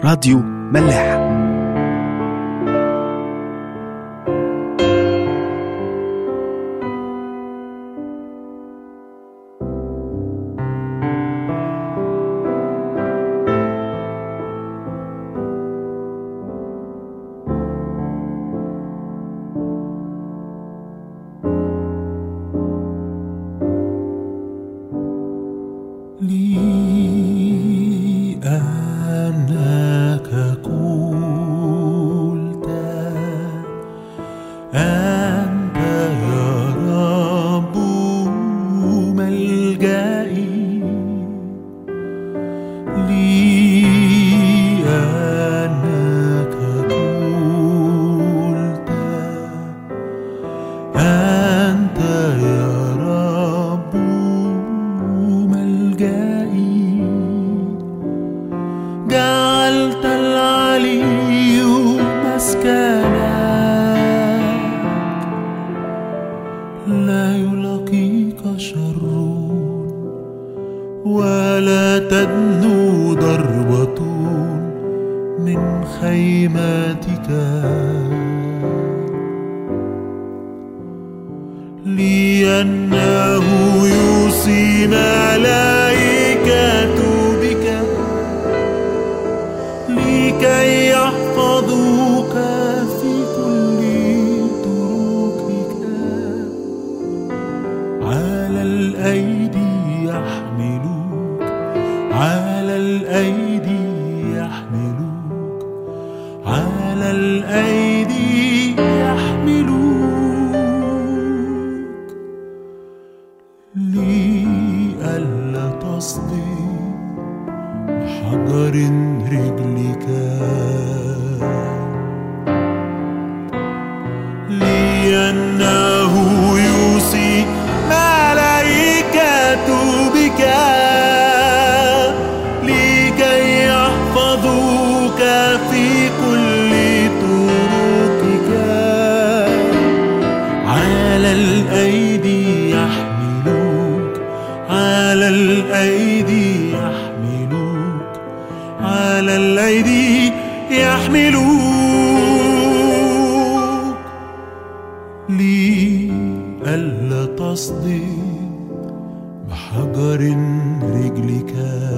راديو ملاح لأنك قلت أنت يا رب ملجئي لأنك قلت أنت يا رب ملجئي جعلت العلي مسكنك لا يلاقيك شر ولا تدنو ضربة من خيمتك لأنه يوصي ملائكة بك لكي يحفظوك في كل طرقك على الأيدي يحملوك على الأيدي يحملوك على الأيدي يحملوك لئلا تصدم حجر رجلك لأنه يوصي ملائكة بك لكي يحفظوك في كل طرقك على الأيدي يحملوك على الأيدي يحملوك على الأيدي يحملوك لئلا تصدم بحجر رجلك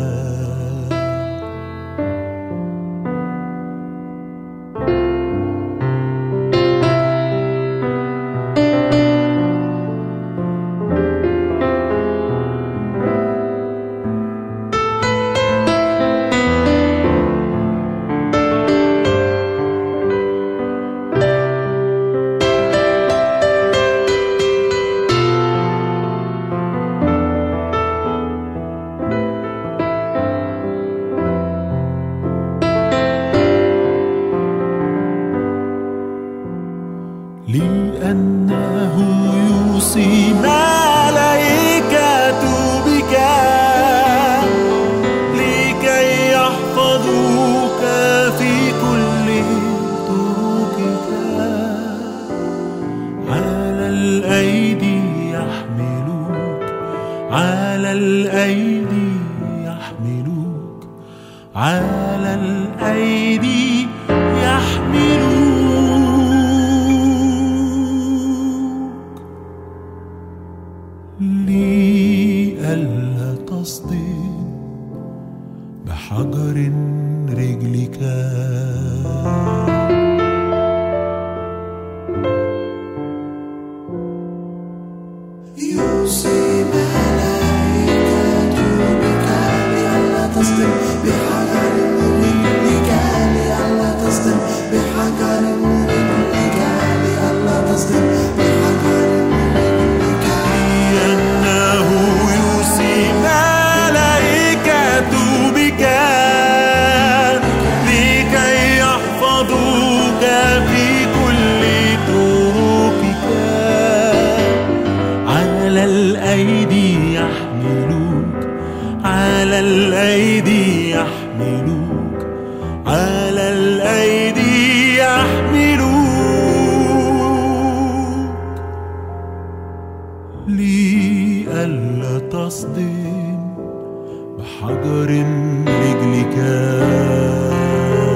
لأنه يوصي ملائكة بك لكي يحفظوك في كل طرقك على الأيدي يحملوك على الأيدي يحملوك على الأيدي يحملوك لئلا تصدم بحجر رجلك يوصي ملائكة بك لئلا تصدم بحجر رجلك لئلا تصدم بحجر رجلك لئلا تصدم بحجر رجلك لأنه يوصي ملائكة بك لكي يحفظوك في كل طرقك على الأيدي يحملوك على الأيدي يحملوك على الأيدي يحملوك لئلا تصدم بحجر رجلك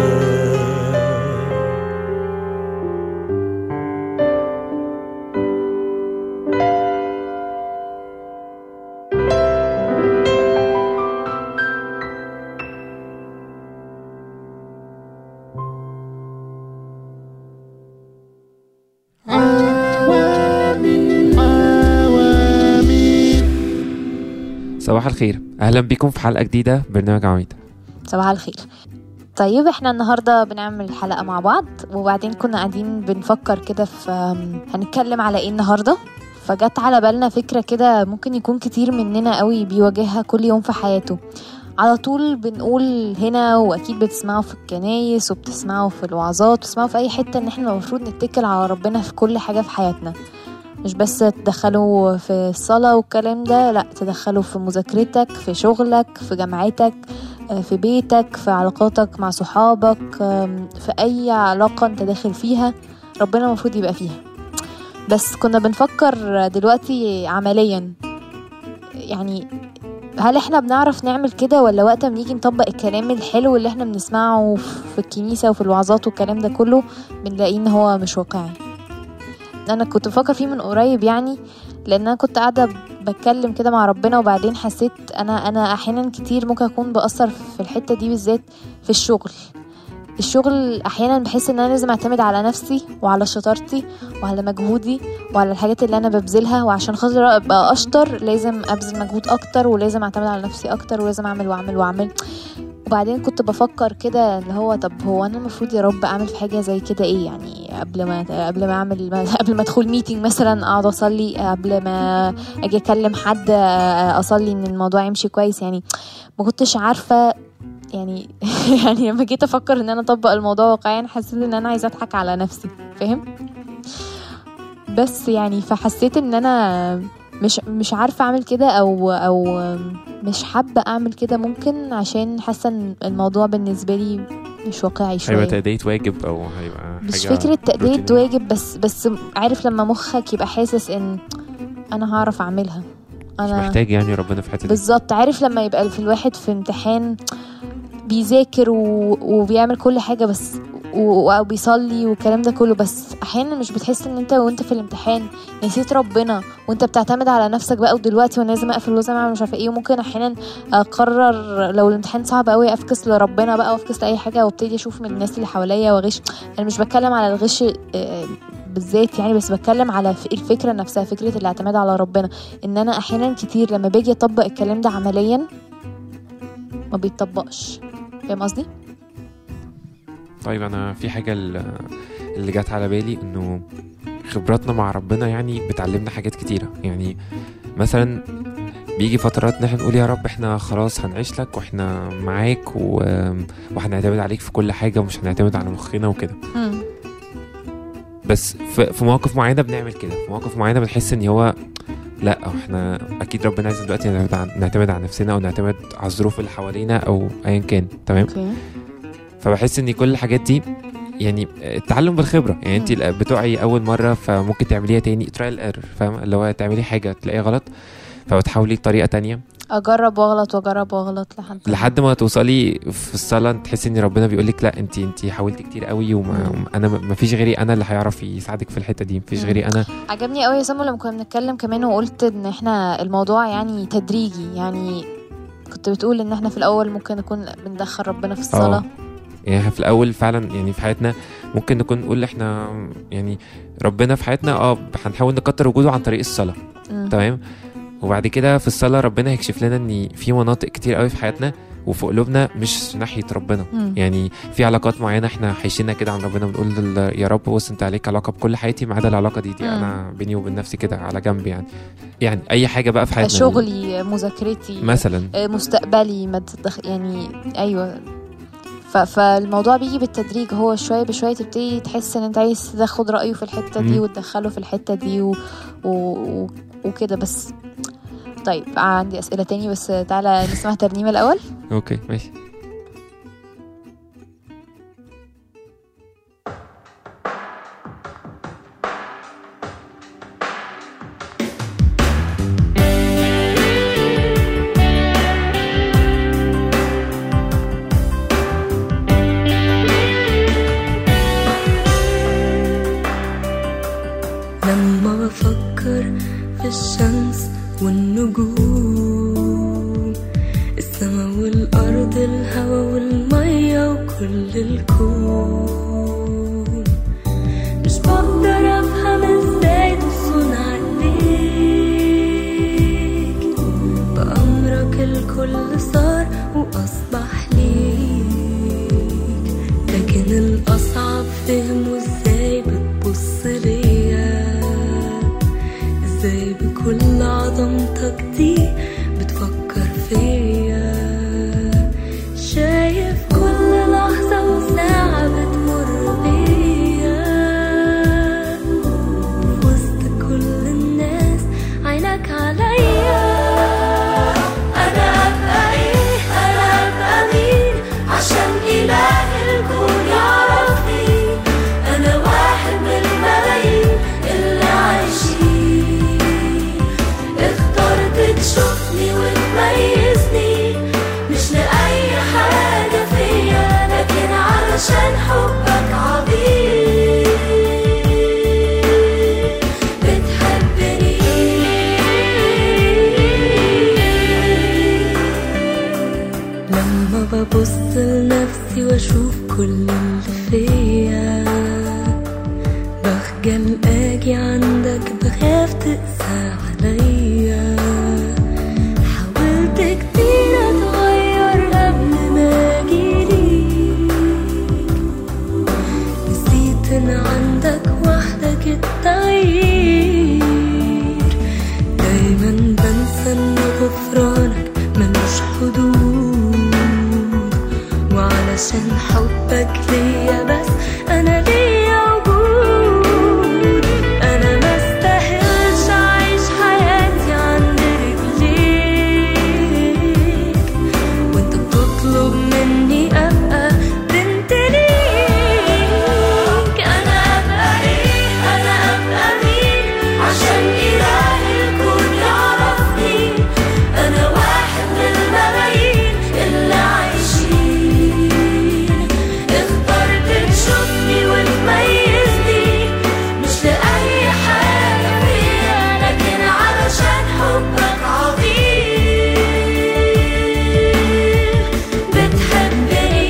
صباح الخير اهلا بكم في حلقه جديده برنامج عويد صباح الخير طيب احنا النهارده بنعمل حلقه مع بعض وبعدين كنا قاعدين بنفكر كده في أم، هنتكلم على ايه النهارده فجت على بالنا فكره كده ممكن يكون كتير مننا قوي بيواجهها كل يوم في حياته على طول بنقول هنا واكيد بتسمعوا في الكنايس وبتسمعوا في الوعظات وبتسمعوا في اي حته ان احنا المفروض نتكل على ربنا في كل حاجه في حياتنا مش بس تدخلوا في الصلاة والكلام ده لا تدخلوا في مذاكرتك في شغلك في جامعتك آه، في بيتك في علاقاتك مع صحابك آم، في أي علاقة أنت داخل فيها ربنا المفروض يبقى فيها بس كنا بنفكر دلوقتي عمليا يعني هل احنا بنعرف نعمل كده ولا وقت ما نيجي نطبق الكلام الحلو اللي احنا بنسمعه في الكنيسة وفي الوعظات والكلام ده كله بنلاقيه ان هو مش واقعي انا كنت بفكر فيه من قريب يعني لان انا كنت قاعده بتكلم كده مع ربنا وبعدين حسيت انا انا احيانا كتير ممكن اكون باثر في الحته دي بالذات في الشغل الشغل احيانا بحس ان انا لازم اعتمد على نفسي وعلى شطارتي وعلى مجهودي وعلى الحاجات اللي انا ببذلها وعشان خاطر ابقى اشطر لازم ابذل مجهود اكتر ولازم اعتمد على نفسي اكتر ولازم اعمل واعمل واعمل وبعدين كنت بفكر كده اللي هو طب هو انا المفروض يا رب اعمل في حاجه زي كده ايه يعني قبل ما قبل ما اعمل قبل ما ادخل ميتنج مثلا اقعد اصلي قبل ما اجي اكلم حد اصلي ان الموضوع يمشي كويس يعني ما كنتش عارفه يعني يعني لما جيت افكر ان انا اطبق الموضوع واقعيا حسيت ان انا عايزه اضحك على نفسي فاهم بس يعني فحسيت ان انا مش مش عارفه اعمل كده او او مش حابه اعمل كده ممكن عشان حاسه ان الموضوع بالنسبه لي مش واقعي هيبقى شويه تأدية واجب او هيبقى مش حاجة فكره تأدية روتينية. واجب بس بس عارف لما مخك يبقى حاسس ان انا هعرف اعملها مش انا محتاج يعني ربنا في الحته دي بالظبط عارف لما يبقى في الواحد في امتحان بيذاكر و... وبيعمل كل حاجة بس و... او بيصلي والكلام ده كله بس احيانا مش بتحس ان انت وانت في الامتحان نسيت ربنا وانت بتعتمد على نفسك بقى ودلوقتي وانا لازم اقفل ولازم اعمل مش عارفه ايه وممكن احيانا اقرر لو الامتحان صعب قوي افكس لربنا بقى وافكس لاي حاجه وابتدي اشوف من الناس اللي حواليا واغش انا مش بتكلم على الغش آه، بالذات يعني بس بتكلم على ف- الفكره نفسها فكره الاعتماد على ربنا ان انا احيانا كتير لما باجي اطبق الكلام ده عمليا ما بيتطبقش فاهم قصدي طيب انا في حاجه ال- اللي جت على بالي انه خبراتنا مع ربنا يعني بتعلمنا حاجات كتيره يعني مثلا بيجي فترات ان احنا نقول يا رب احنا خلاص هنعيش لك واحنا معاك و... وهنعتمد عليك في كل حاجه ومش هنعتمد على مخنا وكده بس في, في مواقف معينه بنعمل كده في مواقف معينه بنحس ان هو لا احنا اكيد ربنا عايز دلوقتي نعتمد على, نعتمد على نفسنا او نعتمد على الظروف اللي حوالينا او ايا كان تمام اوكي فبحس ان كل الحاجات دي يعني التعلم بالخبره يعني انت مم. بتوعي اول مره فممكن تعمليها تاني ترايل ايرور فاهم اللي هو تعملي حاجه تلاقيها غلط فبتحاولي بطريقه تانية اجرب واغلط واجرب واغلط لحد لحد ما توصلي في الصلاه تحسي ان ربنا بيقول لك لا انت انت حاولتي كتير قوي وما مم. انا ما فيش غيري انا اللي هيعرف يساعدك في الحته دي ما فيش مم. غيري انا عجبني قوي يا سامو لما كنا بنتكلم كمان وقلت ان احنا الموضوع يعني تدريجي يعني كنت بتقول ان احنا في الاول ممكن نكون بندخل ربنا في الصلاه يعني إحنا في الاول فعلا يعني في حياتنا ممكن نكون نقول احنا يعني ربنا في حياتنا اه هنحاول نكتر وجوده عن طريق الصلاه مم. تمام وبعد كده في الصلاه ربنا هيكشف لنا ان في مناطق كتير قوي في حياتنا وفي قلوبنا مش ناحيه ربنا مم. يعني في علاقات معينه احنا حيشينها كده عن ربنا بنقول لل- يا رب بص انت عليك علاقه بكل حياتي ما عدا العلاقه دي دي مم. انا بيني وبين نفسي كده على جنب يعني يعني اي حاجه بقى في حياتنا شغلي مذاكرتي مثلا آه، مستقبلي ما تدخ... يعني ايوه ف... فالموضوع بيجي بالتدريج هو شويه بشويه تبتدي تحس ان انت عايز تاخد رايه في الحته دي مم. وتدخله في الحته دي و... و... و... وكده بس طيب عندي اسئله تاني بس تعالى نسمع ترنيمه الاول اوكي ماشي لما بفكر في الشمس والنجوم السما والأرض الهوا والمية وكل الكون مش بقدر أفهم ازاي تصون عليك بأمرك ليه بكل عظمتك دي بتفكر فيا شايف كل لحظة وساعة بتمر بيا في وسط كل الناس عينك عليا أنا أبقى إيه أنا أبقى مين عشان إله الكون يعرفني أنا واحد من الملايين اللي عايشين اخترت تشوفني وتميزني مش لأي حاجة فيا لكن علشان حبك عظيم بتحبني لما ببص لنفسي واشوف كل اللي فيا بخجل اجي عندك بخاف تقسى عليا حاولت كتير اتغير قبل ما اجيليك نسيت ان عندك وحدك التغيير دايما بنسى ان غفرانك ملوش حدود وعلشان حبك ليا بس انا ليا وجود انا ما استاهلش اعيش حياتي عند رجليك وانت بتطلب مني ابقى بنت ليك انا ابقى ايه انا ابقى مين عشان اله الكون يعرفني انا واحد من الملايين اللي عايشين اخترت تشوفني وتميزني مش لأي حاجة فيا لكن علشان حبك عظيم بتحبني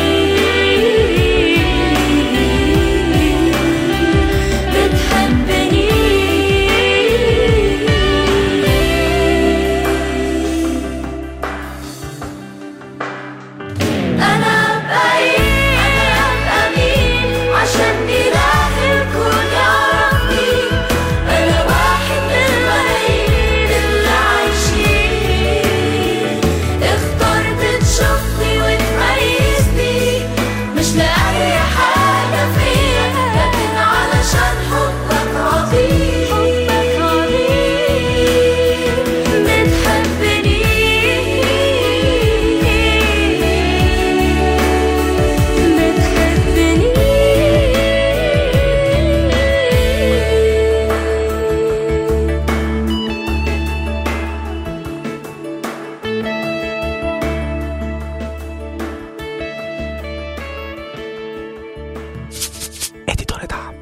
بتحبني أنا أبقى إيه أنا أبقى مين عشان إله الكون يعرفني أنا واحد من الملايين اللي عايشين اخترت تشوفني وتميزني مش لأي حاجة فيا لكن علشان حبك عظيم حبك عظيم بتحبني بتحبني اديتور دعم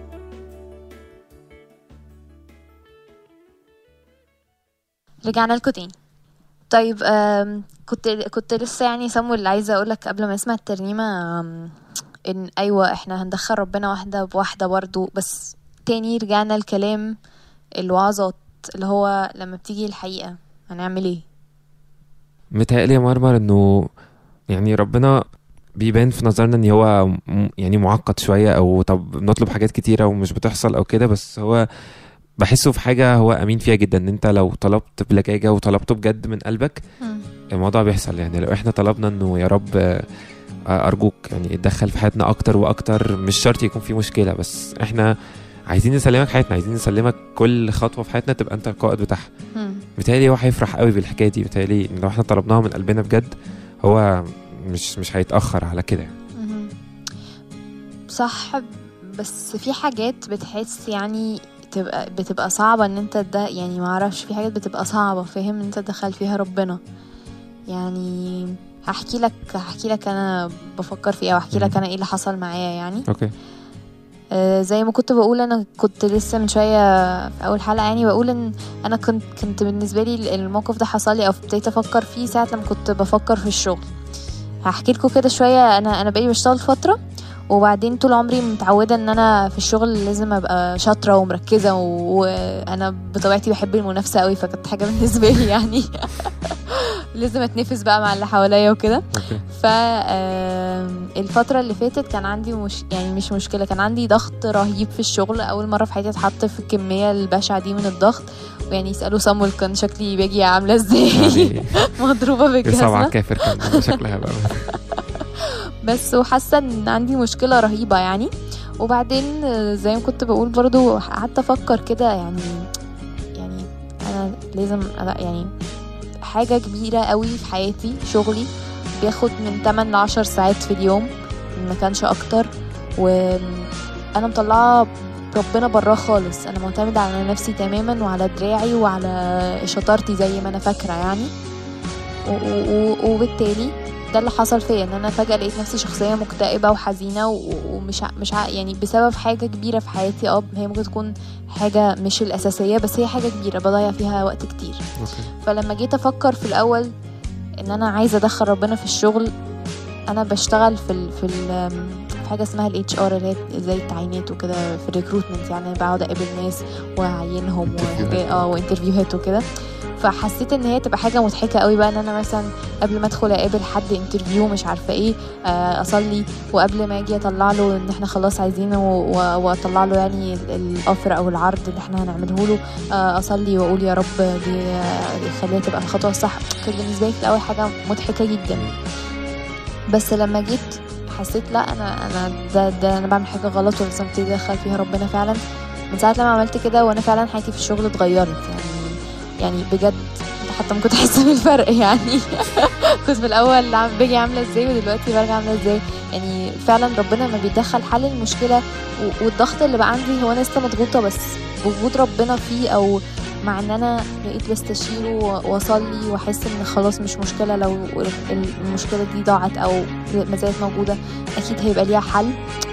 رجعنا لكم تاني طيب آم، كنت كنت لسه يعني سمو اللي عايزه اقول لك قبل ما اسمع الترنيمه آم، ان ايوه احنا هندخل ربنا واحده بواحده برضو بس تاني رجعنا الكلام الوعظات اللي هو لما بتيجي الحقيقه هنعمل ايه متهيألي يا مرمر انه يعني ربنا بيبان في نظرنا ان هو م- يعني معقد شوية او طب بنطلب حاجات كتيرة ومش بتحصل او كده بس هو بحسه في حاجة هو امين فيها جدا ان انت لو طلبت بلجاجة وطلبته بجد من قلبك الموضوع بيحصل يعني لو احنا طلبنا انه يا رب آه، ارجوك يعني اتدخل في حياتنا اكتر واكتر مش شرط يكون في مشكلة بس احنا عايزين نسلمك حياتنا عايزين نسلمك كل خطوة في حياتنا تبقى انت القائد بتاعها مم. بيتهيألي هو هيفرح قوي بالحكايه دي بيتهيألي إن لو احنا طلبناها من قلبنا بجد هو مش مش هيتأخر على كده يعني. مهم. صح بس في حاجات بتحس يعني تبقى بتبقى صعبة ان انت ده يعني معرفش في حاجات بتبقى صعبة فاهم ان انت تدخل فيها ربنا يعني هحكي لك هحكي لك انا بفكر في ايه واحكي لك مم. انا ايه اللي حصل معايا يعني اوكي آه، زي ما كنت بقول انا كنت لسه من شويه في اول حلقه يعني بقول ان انا كنت كنت بالنسبه لي الموقف ده حصل لي او ابتديت افكر فيه ساعه لما كنت بفكر في الشغل هحكي لكم كده شويه انا انا بقالي بشتغل فتره وبعدين طول عمري متعوده ان انا في الشغل لازم ابقى شاطره ومركزه و- وانا بطبيعتي بحب المنافسه قوي فكانت حاجه بالنسبه لي يعني لازم اتنفس بقى مع اللي حواليا وكده اوكي ف آم، الفترة اللي فاتت كان عندي مش يعني مش مشكلة كان عندي ضغط رهيب في الشغل أول مرة في حياتي اتحط في الكمية البشعة دي من الضغط ويعني يسألوا صامويل كان شكلي باجي عاملة ازاي يعني مضروبة السبعة بالجزمة كافر كان شكلها بقى بس وحاسة ان عندي مشكلة رهيبة يعني وبعدين آه، زي ما كنت بقول برضو قعدت افكر كده يعني يعني انا لازم أنا يعني حاجة كبيرة قوي في حياتي شغلي بياخد من 8 ل 10 ساعات في اليوم ما كانش اكتر وانا مطلعة ربنا براه خالص انا معتمدة على نفسي تماما وعلى دراعي وعلى شطارتي زي ما انا فاكرة يعني و- و- و- وبالتالي ده اللي حصل فيا ان انا فجاه لقيت نفسي شخصيه مكتئبه وحزينه و- ومش ع- مش ع- يعني بسبب حاجه كبيره في حياتي اه هي ممكن تكون حاجه مش الاساسيه بس هي حاجه كبيره بضيع فيها وقت كتير اوكي فلما جيت افكر في الاول ان انا عايزه ادخل ربنا في الشغل انا بشتغل في ال في ال في حاجه اسمها الاتش ار اللي هي زي التعيينات وكده في الريكروتمنت يعني أنا بقعد اقابل ناس واعينهم انترفيوهات. وحاجات- اه وانترفيوهات وكده فحسيت ان هي تبقى حاجه مضحكه قوي بقى ان انا مثلا قبل ما ادخل اقابل حد انترفيو مش عارفه ايه آه، اصلي وقبل ما اجي اطلع له ان احنا خلاص عايزينه و- واطلع له يعني الاوفر او العرض اللي احنا هنعمله له آه، اصلي واقول يا رب دي آه، يخليها تبقى الخطوه الصح كانت بالنسبه لي في الاول حاجه مضحكه جدا بس لما جيت حسيت لا انا انا ده, ده انا بعمل حاجه غلط ولازم ابتدي ادخل فيها ربنا فعلا من ساعه لما عملت كده وانا فعلا حياتي في الشغل اتغيرت يعني يعني بجد انت حتى ممكن تحس بالفرق يعني كنت في الاول عم- باجي عامله ازاي ودلوقتي برجع عامله ازاي يعني فعلا ربنا لما بيتدخل حل المشكله و- والضغط اللي بقى عندي هو انا لسه مضغوطه بس بوجود ربنا فيه او مع ان انا بقيت بستشيره و- واصلي واحس ان خلاص مش مشكله لو ال- المشكله دي ضاعت او ما زالت موجوده اكيد هيبقى ليها حل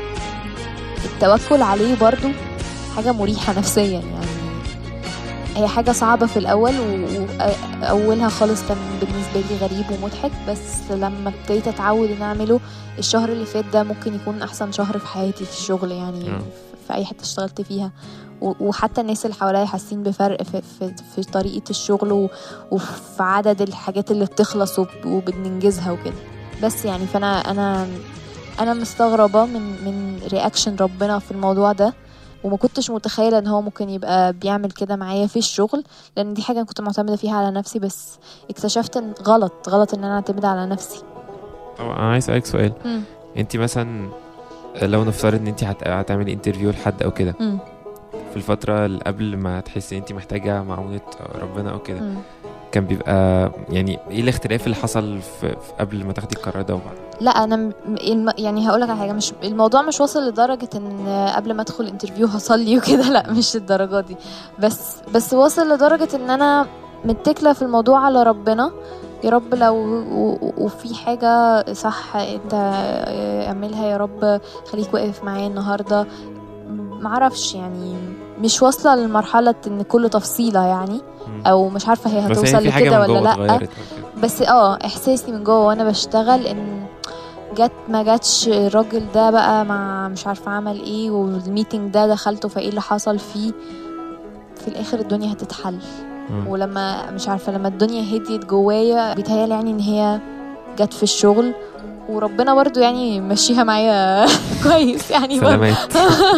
التوكل عليه برضو حاجه مريحه نفسيا يعني هي حاجة صعبة في الأول وأولها خالص كان بالنسبة لي غريب ومضحك بس لما ابتديت أتعود إن أعمله الشهر اللي فات ده ممكن يكون أحسن شهر في حياتي في الشغل يعني آه. في أي حتة اشتغلت فيها و- وحتى الناس اللي حواليا حاسين بفرق في, في, في طريقة الشغل و- وفي عدد الحاجات اللي بتخلص وب- وبننجزها وكده بس يعني فأنا أنا أنا مستغربة من من رياكشن ربنا في الموضوع ده وما كنتش متخيلة ان هو ممكن يبقى بيعمل كده معايا في الشغل لان دي حاجة أنا كنت معتمدة فيها على نفسي بس اكتشفت ان غلط غلط ان انا اعتمد على نفسي طب انا عايز اسالك سؤال مم. انت مثلا لو نفترض ان انت هت- هتعملي انترفيو لحد او كده مم. في الفتره اللي قبل ما تحسي ان انت محتاجه معونه ربنا او كده مم. كان بيبقى يعني ايه الاختلاف اللي حصل في, في قبل ما تاخدي القرار ده وبعد لا انا م- الم... يعني هقول لك على حاجه مش الموضوع مش واصل لدرجه ان قبل ما ادخل انترفيو هصلي وكده لا مش الدرجه دي بس بس واصل لدرجه ان انا متكله في الموضوع على ربنا يا رب لو و- و- وفي حاجه صح انت اعملها يا رب خليك واقف معايا النهارده معرفش يعني مش واصله لمرحله ان كل تفصيله يعني مم. او مش عارفه هي بس هتوصل هي في حاجه لكده من ولا جوه لا اتغيرت أو كده. بس اه احساسي من جوه وانا بشتغل ان جت ما جاتش الراجل ده بقى مع مش عارفه عمل ايه والميتنج ده دخلته فايه اللي حصل فيه في الاخر الدنيا هتتحل مم. ولما مش عارفه لما الدنيا هديت جوايا بيتهيألي يعني ان هي جت في الشغل وربنا برضو يعني مشيها معايا كويس يعني برضو. سلامات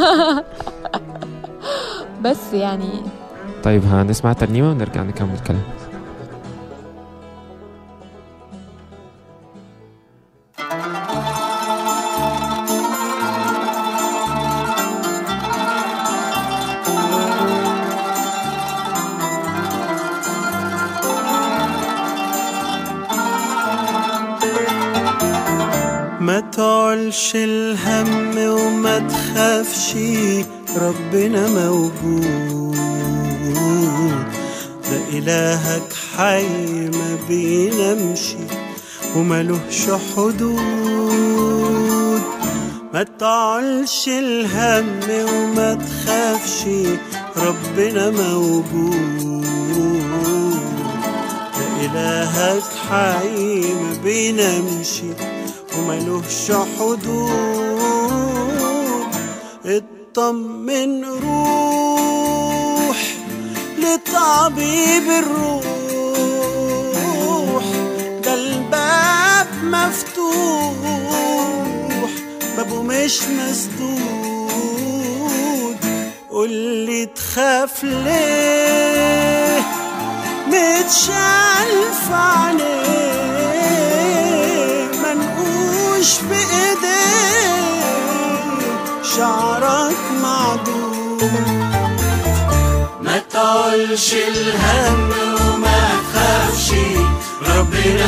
بس يعني طيب هنسمع ترنيمه ونرجع نكمل كلام ما تعلش الهم وما تخافش ربنا موجود ده إلهك حي ما بينامش وملهش حدود ما تعلش الهم وما تخافش ربنا موجود ده إلهك حي ما بينامش وملوش حدود اطمن روح لطبيب الروح مفتوح بابه مش مسدود قولي تخاف ليه متشال في عينيه منقوش بايديه شعرك معدود ما تقولش الهم وما تخافش ربنا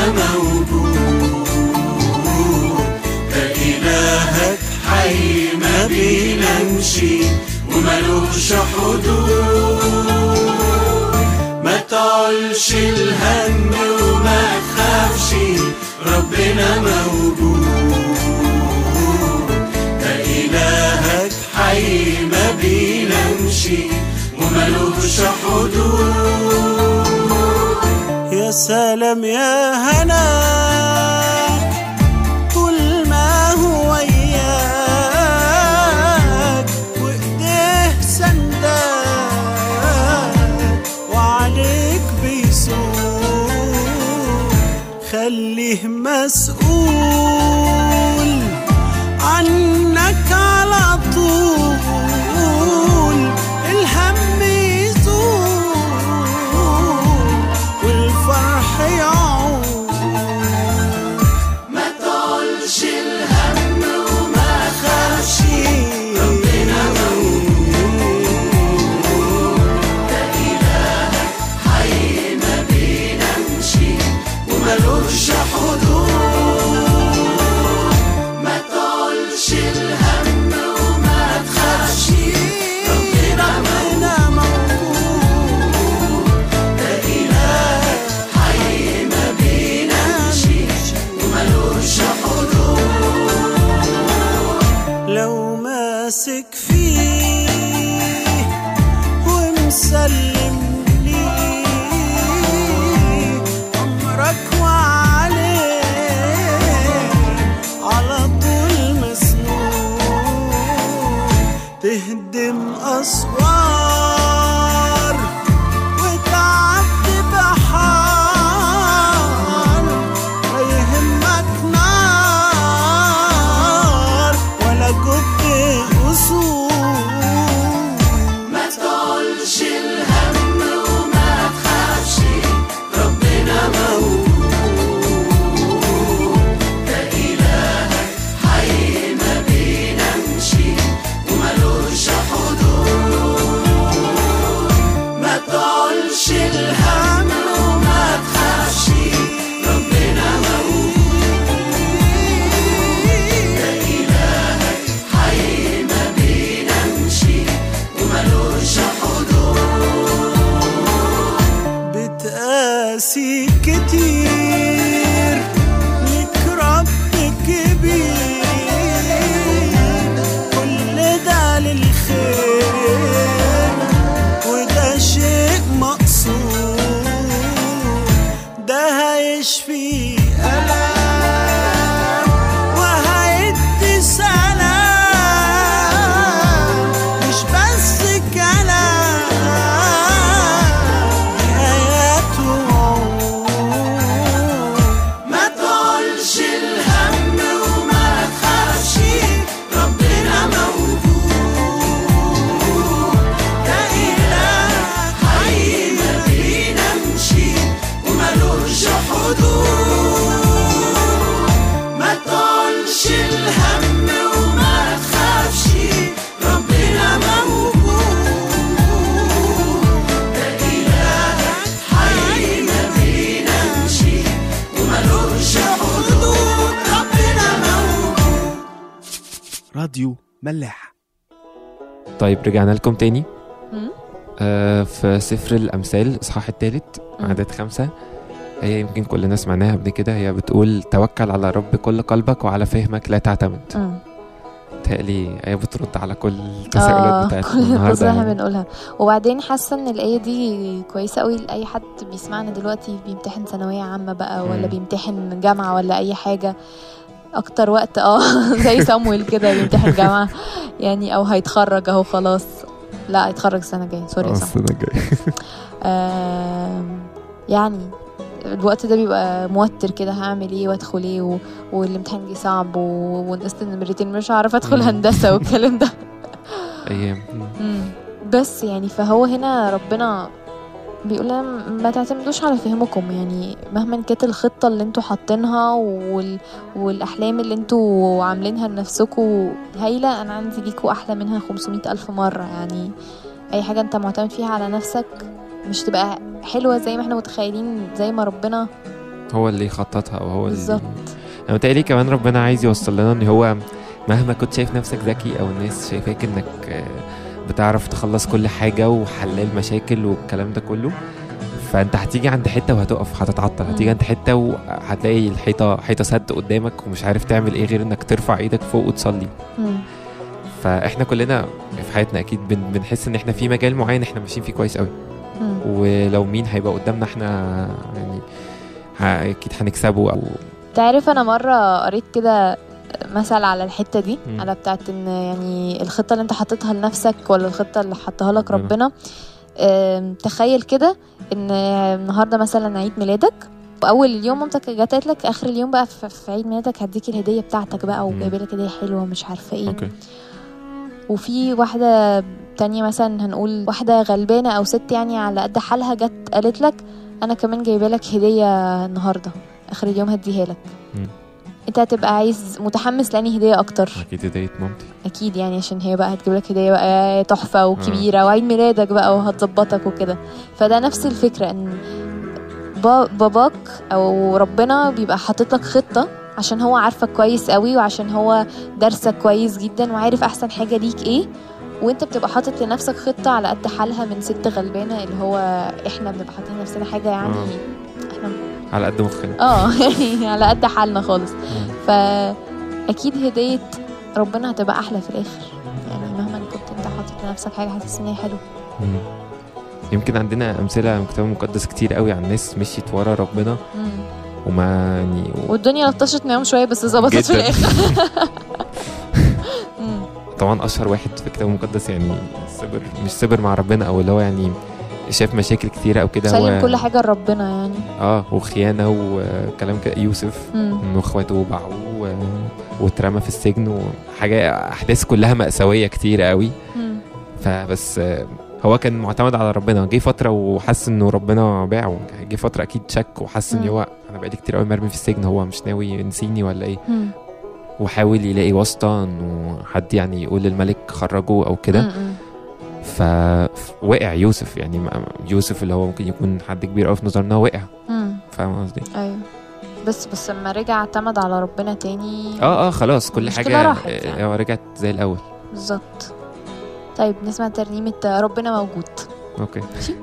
موجود ده إلهك حي ما بينامش وملوش حدود ما تقولش الهم وما تخافش ربنا موجود ده إلهك حي ما بينامش وملوش حدود يا سلام يا هناك طول ما هو وياك وايديه سنداك وعليك بيسوق خليه مسؤول عنك على طول الهم يزول والفرح يعود ما تقولش الهم وما خافش ربنا ملوش حدود ما تقولش الهم وما تخافش ربنا ربنا موجود ده إله حي ما بينامش وملوش حدود لو ماسك فيه ومسلم ليه أمرك وعليه على طول مسنون تهدم أسوار وتعدي بحار لا يهمك نار ولا جب أسود ما تقولش الهم وما تخافش ربنا موجود ده إلهك حي ما بينامش وملوش حدود ما تقولش الهم وما تخافش ربنا موجود ده إلهك حي ما بينامش وملوش حدود بتقاسي كتير لك رب كبير كل ده للخير وده شيء مقصود ده هيشفي ألم وهيدي سلام مش بس كلام آيات وعود ما تقولش الهم وما تخافش ربنا موجود ده إله حي ما بينامش وملوش حدود ما تقولش الهم وما تخافش ربنا موجود ده إلهك حي ما بينامش وملوش حدود ربنا موجود راديو ملاح طيب رجعنا لكم تاني مم. آه في سفر الأمثال الإصحاح الثالث مم. عدد خمسة هي يمكن كلنا سمعناها قبل كده هي بتقول توكل على رب كل قلبك وعلى فهمك لا تعتمد مم. تقلي هي بترد على كل التساؤلات اه بتاعت كل القصة النهارده اللي احنا يعني. بنقولها وبعدين حاسه ان الايه دي كويسه قوي لاي حد بيسمعنا دلوقتي بيمتحن ثانويه عامه بقى ولا مم. بيمتحن جامعه ولا اي حاجه اكتر وقت اه زي صامويل كده بيمتحن جامعه يعني او هيتخرج اهو خلاص لا هيتخرج السنه الجايه سوري يا آه، صاحبي السنة الجاية آم، يعني الوقت ده بيبقى موتر كده هعمل ايه وادخل ايه و... والامتحان جه صعب و... ونقصت النمرتين مش هعرف ادخل مم. هندسه والكلام ده ايام مم. مم. بس يعني فهو هنا ربنا بيقول لنا ما تعتمدوش على فهمكم يعني مهما كانت الخطة اللي انتوا حاطينها وال... والأحلام اللي انتوا عاملينها لنفسكم هايلة أنا عندي ليكوا أحلى منها 500 ألف مرة يعني أي حاجة انت معتمد فيها على نفسك مش تبقى حلوة زي ما احنا متخيلين زي ما ربنا هو اللي يخططها او هو بالظبط اللي انا متهيألي كمان ربنا عايز يوصل لنا ان هو مهما كنت شايف نفسك ذكي او الناس شايفاك انك آه، بتعرف تخلص كل حاجه وحلال مشاكل والكلام ده كله فانت هتيجي عند حته وهتقف هتتعطل هتيجي عند حته وهتلاقي الحيطه حيطه سد قدامك ومش عارف تعمل ايه غير انك ترفع ايدك فوق وتصلي مم. فاحنا كلنا في حياتنا اكيد بن بنحس ان احنا في مجال معين احنا ماشيين فيه كويس قوي مم. ولو مين هيبقى قدامنا احنا يعني ه- اكيد هنكسبه او تعرف انا مره قريت كده مثل على الحته دي مم. على بتاعت ان يعني الخطه اللي انت حاططها لنفسك ولا الخطه اللي حطها لك ربنا. ربنا آم، تخيل كده ان النهارده مثلا عيد ميلادك واول اليوم مامتك جت قالت لك اخر اليوم بقى في في عيد ميلادك هديك الهديه بتاعتك بقى مم. وجايبه لك هديه حلوه ومش عارفه ايه اوكي وفي واحدة تانية مثلا هنقول واحدة غلبانة أو ست يعني على قد حالها جت قالت لك أنا كمان جايبة لك هدية النهاردة آخر اليوم هديها لك مم. أنت هتبقى عايز متحمس لأني هدية أكتر اكيد هديه مامتي أكيد يعني عشان هي بقى هتجيب لك هدية بقى تحفة وكبيرة وعيد ميلادك بقى وهتظبطك وكده فده نفس الفكرة إن با- باباك أو ربنا بيبقى حاطط لك خطة عشان هو عارفك كويس قوي وعشان هو دارسك كويس جدا وعارف احسن حاجه ليك ايه وانت بتبقى حاطط لنفسك خطه على قد حالها من ست غلبانه اللي هو احنا بنبقى حاطين نفسنا حاجه يعني آه. احنا على قد مخنا اه يعني على قد حالنا خالص فاكيد هديه ربنا هتبقى احلى في الاخر يعني مهما كنت انت حاطط لنفسك حاجه حاسس ان هي حلوه مم. يمكن عندنا امثله من الكتاب المقدس كتير قوي عن ناس مشيت ورا ربنا مم. وما يعني والدنيا لطشت معاهم شويه بس ظبطت في جداً. الاخر مم. طبعا اشهر واحد في الكتاب المقدس يعني صبر مش صبر مع ربنا او اللي هو يعني شاف مشاكل كتيره او كده سلم هو كل حاجه لربنا يعني اه وخيانه وكلام كده يوسف مم. ان اخواته باعوه و- واترمى في السجن وحاجه احداث كلها مأساويه كتيره قوي مم. فبس آه، هو كان معتمد على ربنا جه فتره وحس انه ربنا باعه جه فتره اكيد شك وحس ان مم. هو انا بقالي كتير قوي مرمي في السجن هو مش ناوي ينسيني ولا ايه مم. وحاول يلاقي واسطه انه حد يعني يقول للملك خرجه او كده مم. فوقع يوسف يعني ما- يوسف اللي هو ممكن يكون حد كبير قوي في نظرنا وقع مم. فاهم قصدي ايوه بس بس لما رجع اعتمد على ربنا تاني اه اه خلاص كل المشكلة حاجه راحت آه، يعني. آه، رجعت زي الاول بالظبط طيب نسمع ترنيمة ربنا موجود اوكي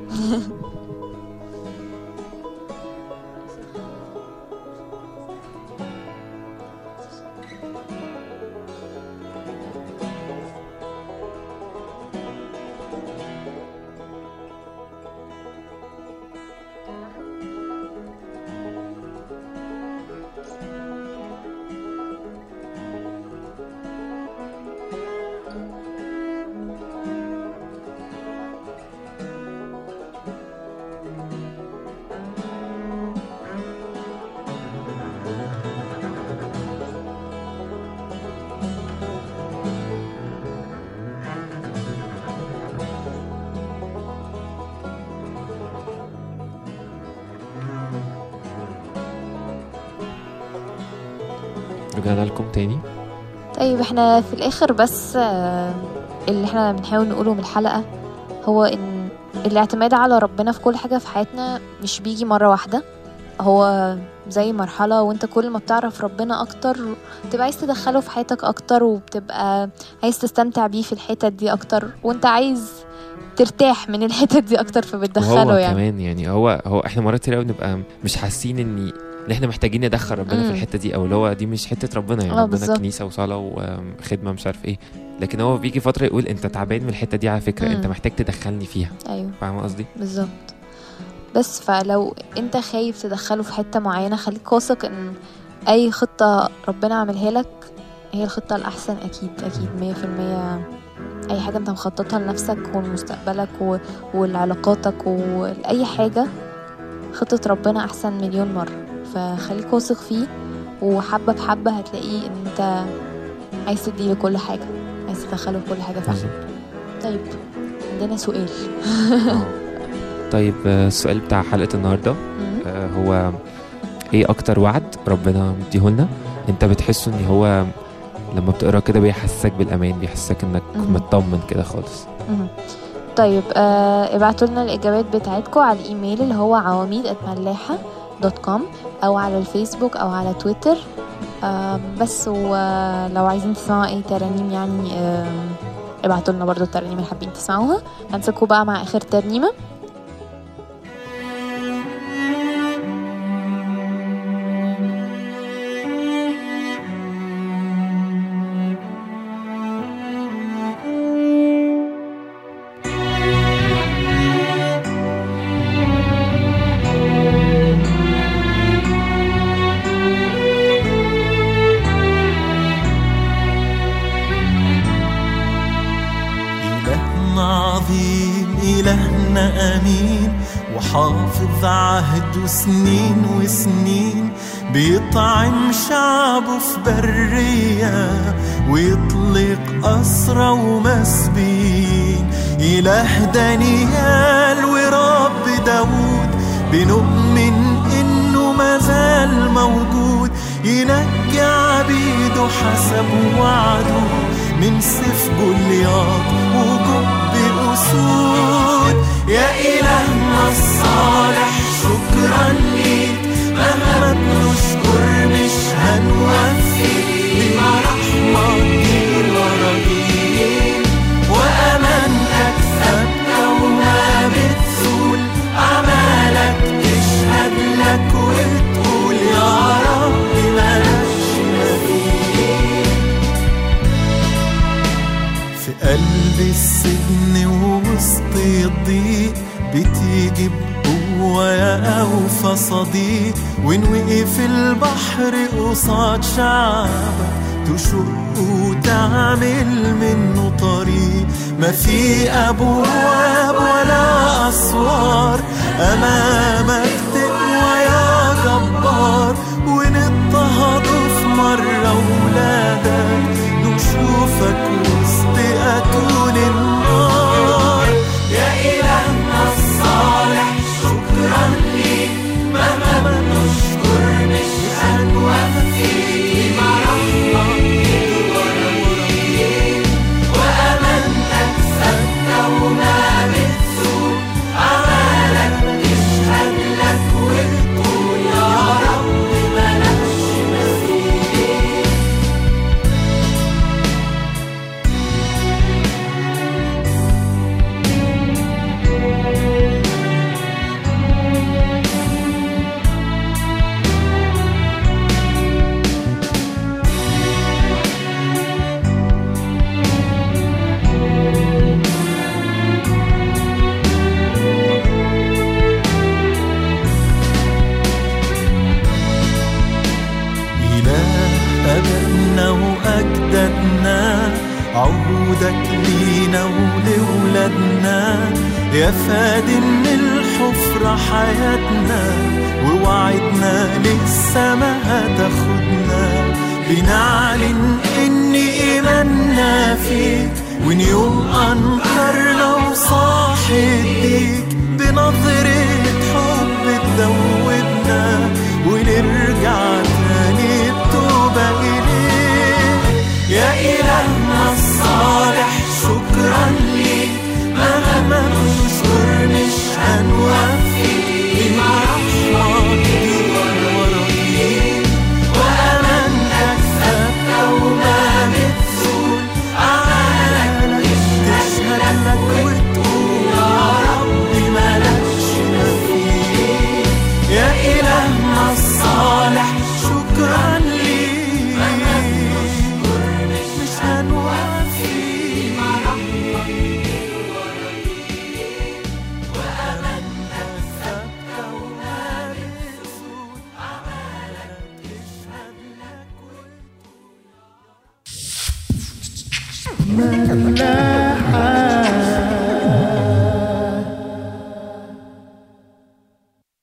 رجعنا لكم تاني طيب احنا في الاخر بس آه، اللي احنا بنحاول نقوله من الحلقة هو ان الاعتماد على ربنا في كل حاجة في حياتنا مش بيجي مرة واحدة هو زي مرحلة وانت كل ما بتعرف ربنا اكتر بتبقى عايز تدخله في حياتك اكتر وبتبقى عايز تستمتع بيه في الحتت دي اكتر وانت عايز ترتاح من الحتت دي اكتر فبتدخله وهو يعني كمان يعني هو هو احنا مرات كتير قوي بنبقى مش حاسين ان ان احنا محتاجين ندخل ربنا في مم. الحته دي او اللي هو دي مش حته ربنا يعني اه ربنا بالظبط. كنيسه وصلاه وخدمه مش عارف ايه لكن هو بيجي فتره يقول انت تعبان من الحته دي على فكره مم. انت محتاج تدخلني فيها ايوه فاهم قصدي بالظبط بس فلو انت خايف تدخله في حتة معينة خليك واثق ان اي خطة ربنا عاملها لك هي الخطة الأحسن أكيد أكيد مية في المية أي حاجة أنت مخططها لنفسك ولمستقبلك و... ولعلاقاتك ولأي حاجة خطة ربنا أحسن مليون مرة فخليك واثق فيه وحبة بحبة هتلاقيه إن أنت عايز تديله كل حاجة عايز تدخله في كل حاجة فعلا بالظبط. طيب عندنا سؤال آه. طيب آه، السؤال بتاع حلقة النهاردة مم. آه، هو ايه اكتر وعد ربنا مديهولنا انت بتحسه ان هو لما بتقرا كده بيحسسك بالامان بيحسسك انك مهم. مطمن كده خالص مهم. طيب آه ابعتوا لنا الإجابات بتاعتكم على الإيميل اللي هو عواميد ملاحة دوت كوم أو على الفيسبوك أو على تويتر آه بس ولو عايزين تسمعوا أي ترانيم يعني آه ابعتوا لنا برضو الترانيم اللي حابين تسمعوها هنسيبكم بقى مع آخر ترنيمة إلهنا عظيم إلهنا أمين وحافظ عهده سنين وسنين بيطعم شعبه في برية ويطلق أسرى ومسبين إله دانيال ورب داود بنؤمن إنه مازال موجود ينجي عبيده حسب وعده من سيف جولياط وجب أسود يا إلهنا الصالح شكرا ليك مهما بنشكر مش هنوفي بما رحمة كتير وراجين وأمانتك ثابتة وما بتزول أعمالك تشهد لك وتقول يا رب مالكش مثيل في قلب السجن ووسط الضيق بتيجي بقوة يا أوفى صديق وإن وقف البحر قصاد شعبك تشق وتعمل منه طريق ما في أبواب ولا أسوار أمامك تقوى يا جبار ونضطهد في مرة ولادك نشوفك وسط أتون النار يا إلهنا الصالح شكرا ليك مهما نشكر مش هنوفي مع رحمتك ورحيم وأمانتك ثابتة وما بتزول أعمالك تشهد لك وتقول يا رب مالكش مثيل إله أبائنا وأجدادنا عهودك لينا ولولادنا يا فادي من الحفرة حياتنا ووعدنا للسما هتاخدنا بنعلن إن إيماننا فيك وإن يوم أنكرنا وصاح الديك بنظرة حب تدوبنا ونرجع تاني بتوبة إليك يا إلهنا الصالح شكرا ليك مهما نشكر مش هنوفي بما رحمتك ورحيم وأمانتك ثابتة وما بتزول أعمالك تشهد لك وتقول يا رب مالكش مثيل يا إلهنا الصالح شكرا ليك مش هنوفي وأمانتك ثابتة وما بتزول أعمالك تشهد لك ملاح